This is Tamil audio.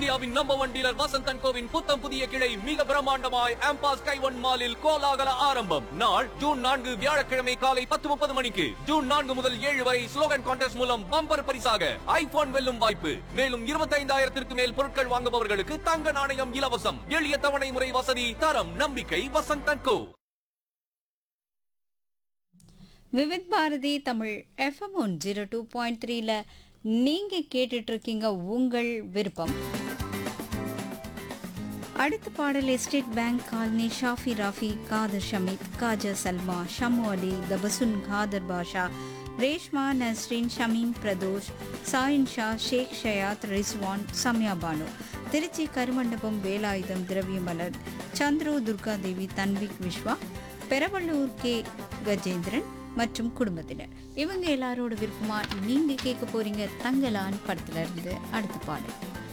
இந்தியாவின் நம்பர் ஒன் டீலர் வசந்தன் கோவின் புத்தம் புதிய கிளை மிக பிரம்மாண்டமாய் ஆம்பாஸ் கைவன் மாலில் கோலாகல ஆரம்பம் நாள் ஜூன் நான்கு வியாழக்கிழமை காலை பத்து முப்பது மணிக்கு ஜூன் நான்கு முதல் ஏழு வரை ஸ்லோகன் கான்டெஸ்ட் மூலம் பம்பர் பரிசாக ஐபோன் வெல்லும் வாய்ப்பு மேலும் இருபத்தைந்தாயிரத்திற்கு மேல் பொருட்கள் வாங்குபவர்களுக்கு தங்க நாணயம் இலவசம் எளிய தவணை முறை வசதி தரம் நம்பிக்கை Vasanthan co Vividh Bharati Tamil FM one zero two point த்ரீல நீங்க கேட்டுட்டு இருக்கீங்க உங்கள் விருப்பம் அடுத்த பாடல் estate bank colony Shafi Rafi Kader Shameed Khaja Salma Shamu Ali Tabassum Kader Basha Reshma Nasreen Shameem Pradosh Sayin Sha Sheikh Shayad Rizwan Samya Banu Trichy Karumandapam Velayutham Thiraviyamalar Chandru Durgadevi Tanvik Viswa Peravallur K Gajendran மற்றும் குடும்பத்தினர் இவங்க எல்லாரோட விருப்பமா நீங்க கேட்க போறீங்க தங்கலான் படத்துல இருந்து அடுத்த பாடல்